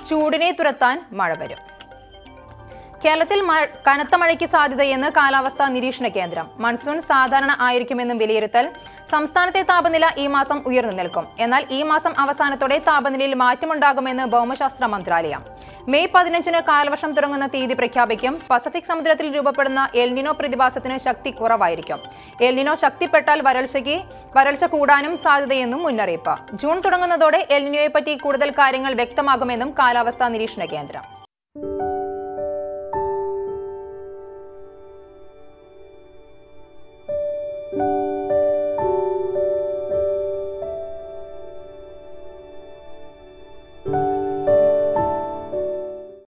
ചൂടിനെ തുരത്താൻ മഴ വരും കേരളത്തിൽ മഴ- കനത്ത മഴയ്ക്ക് സാധ്യതയെന്ന് കാലാവസ്ഥാ നിരീക്ഷണ കേന്ദ്രം മൺസൂൺ സാധാരണ ആയിരിക്കുമെന്നും വിലയിരുത്തൽ സംസ്ഥാനത്തെ താപനില ഈ മാസം ഉയർന്നു നിൽക്കും എന്നാൽ ഈ മാസം അവസാനത്തോടെ താപനിലയിൽ മാറ്റമുണ്ടാകുമെന്ന് ഭൗമശാസ്ത്ര മന്ത്രാലയം മെയ് പതിനഞ്ചിന് കാലവർഷം തുടങ്ങുന്ന തീയതി പ്രഖ്യാപിക്കും പസഫിക് സമുദ്രത്തിൽ രൂപപ്പെടുന്ന എൽനിനോ പ്രതിഭാസത്തിന് ശക്തി കുറവായിരിക്കും എൽനിനോ ശക്തിപ്പെട്ടാൽ വരൾച്ചയ്ക്ക് വരൾച്ച കൂടാനും സാധ്യതയെന്നും മുന്നറിയിപ്പ് ജൂൺ തുടങ്ങുന്നതോടെ എൽനിനോയെപ്പറ്റി കൂടുതൽ കാര്യങ്ങൾ വ്യക്തമാകുമെന്നും കാലാവസ്ഥാ നിരീക്ഷണ കേന്ദ്രം